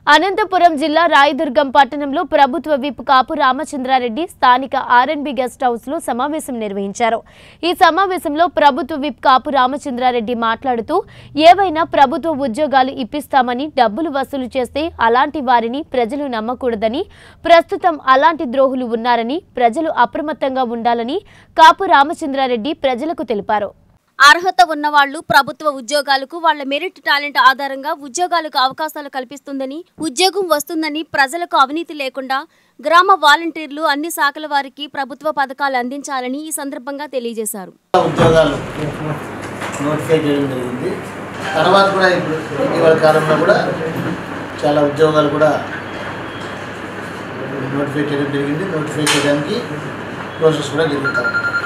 అనంతపురం జిల్లా రాయదుర్గం పట్టణంలో ప్రభుత్వ విప్ కాపు రామచంద్రారెడ్డి స్థానిక ఆర్ఎన్బి గెస్ట్ హౌస్ లో సమావేశం నిర్వహించారు ఈ సమావేశంలో ప్రభుత్వ విప్ కాపు రామచంద్రారెడ్డి మాట్లాడుతూ ఏవైనా ప్రభుత్వ ఉద్యోగాలు ఇప్పిస్తామని డబ్బులు వసూలు చేస్తే అలాంటి వారిని ప్రజలు నమ్మకూడదని ప్రస్తుతం అలాంటి ద్రోహులు ఉన్నారని ప్రజలు అప్రమత్తంగా ఉండాలని కాపు రామచంద్రారెడ్డి ప్రజలకు తెలిపారు అర్హత ఉన్నవాళ్లు ప్రభుత్వ ఉద్యోగాలకు వాళ్ళ మెరిట్ టాలెంట్ ఆధారంగా ఉద్యోగాలకు అవకాశాలు కల్పిస్తుందని ఉద్యోగం వస్తుందని ప్రజలకు అవినీతి లేకుండా గ్రామ వాలంటీర్లు అన్ని శాఖల వారికి ప్రభుత్వ పథకాలు అందించాలని ఈ సందర్భంగా తెలియజేశారు ఉద్యోగాలు నోటిఫై చేయడం జరిగింది తర్వాత కూడా ఇప్పుడు ఇటీవల కాలంలో కూడా చాలా ఉద్యోగాలు కూడా నోటిఫై చేయడం జరిగింది నోటిఫై చేయడానికి ప్రాసెస్ కూడా జరుగుతాం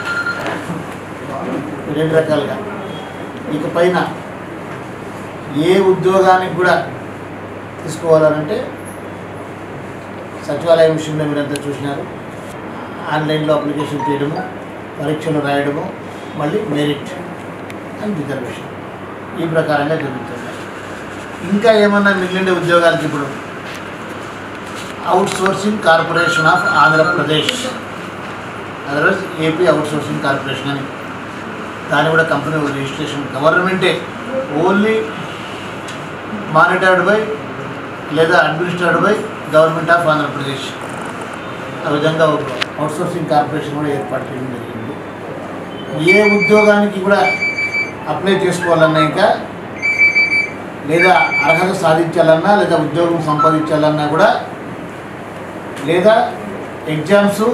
రెండు రకాలుగా ఇక పైన ఏ ఉద్యోగానికి కూడా తీసుకోవాలనంటే సచివాలయం విషయంలో మీరంతా చూసినారు ఆన్లైన్లో అప్లికేషన్ చేయడము పరీక్షలు రాయడము మళ్ళీ మెరిట్ అండ్ రిజర్వేషన్ ఈ ప్రకారంగా జరుగుతుంది ఇంకా ఏమన్నా మిగిలిన ఉద్యోగాలకి ఇప్పుడు outsourcing corporation of Andhra Pradesh otherwise AP outsourcing corporation అని దాని కూడా కంపెనీ రిజిస్ట్రేషన్ గవర్నమెంటే ఓన్లీ మానిటర్డ్ బై లేదా administrated by government of Andhra Pradesh ఆ విధంగా ఒక అవుట్సోర్సింగ్ కార్పొరేషన్ కూడా ఏర్పాటు చేయడం జరిగింది ఏ ఉద్యోగానికి కూడా అప్లై చేసుకోవాలన్నా ఇంకా లేదా అర్హత సాధించాలన్నా లేదా ఉద్యోగం సంపాదించాలన్నా కూడా లేదా ఎగ్జామ్స్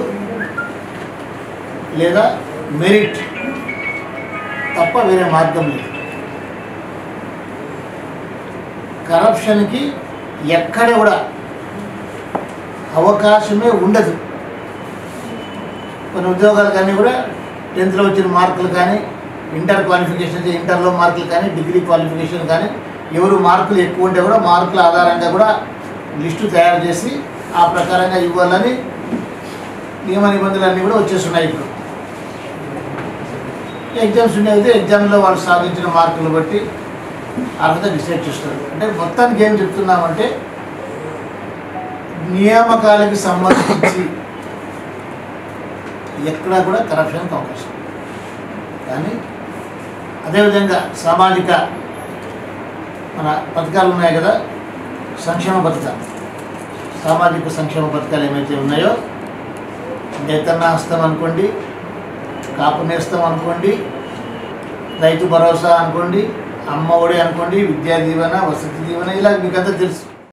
లేదా మెరిట్ తప్ప వేరే మార్గం లేదు కరప్షన్కి ఎక్కడ కూడా అవకాశమే ఉండదు కొన్ని ఉద్యోగాలు కానీ కూడా టెన్త్లో వచ్చిన మార్కులు కానీ ఇంటర్ క్వాలిఫికేషన్ అయితే ఇంటర్లో మార్కులు కానీ డిగ్రీ క్వాలిఫికేషన్ కానీ ఎవరు మార్కులు ఎక్కువ ఉంటే కూడా మార్కుల ఆధారంగా కూడా లిస్టు తయారు చేసి ఆ ప్రకారంగా ఇవ్వాలని నియమ నిబంధనలు అన్నీ కూడా వచ్చేస్తున్నాయి ఇప్పుడు ఎగ్జామ్స్ ఉండేది ఎగ్జామ్లో వాళ్ళు సాధించిన మార్కులు బట్టి అర్హత డిసైడ్ చేస్తారు అంటే మొత్తానికి ఏం చెప్తున్నామంటే నియామకాలకి సంబంధించి ఎక్కడా కూడా కరప్షన్కి అవకాశం లేదు. కానీ అదేవిధంగా సామాజిక మన పథకాలు ఉన్నాయి కదా సంక్షేమ పథకాలు సామాజిక సంక్షేమ పథకాలు ఏమైతే ఉన్నాయో నేతన్న హస్తం అనుకోండి కాపు నేస్తం అనుకోండి రైతు భరోసా అనుకోండి అమ్మ ఒడి అనుకోండి విద్యా దీవెన వసతి దీవెన ఇలా మీకంతా తెలుసు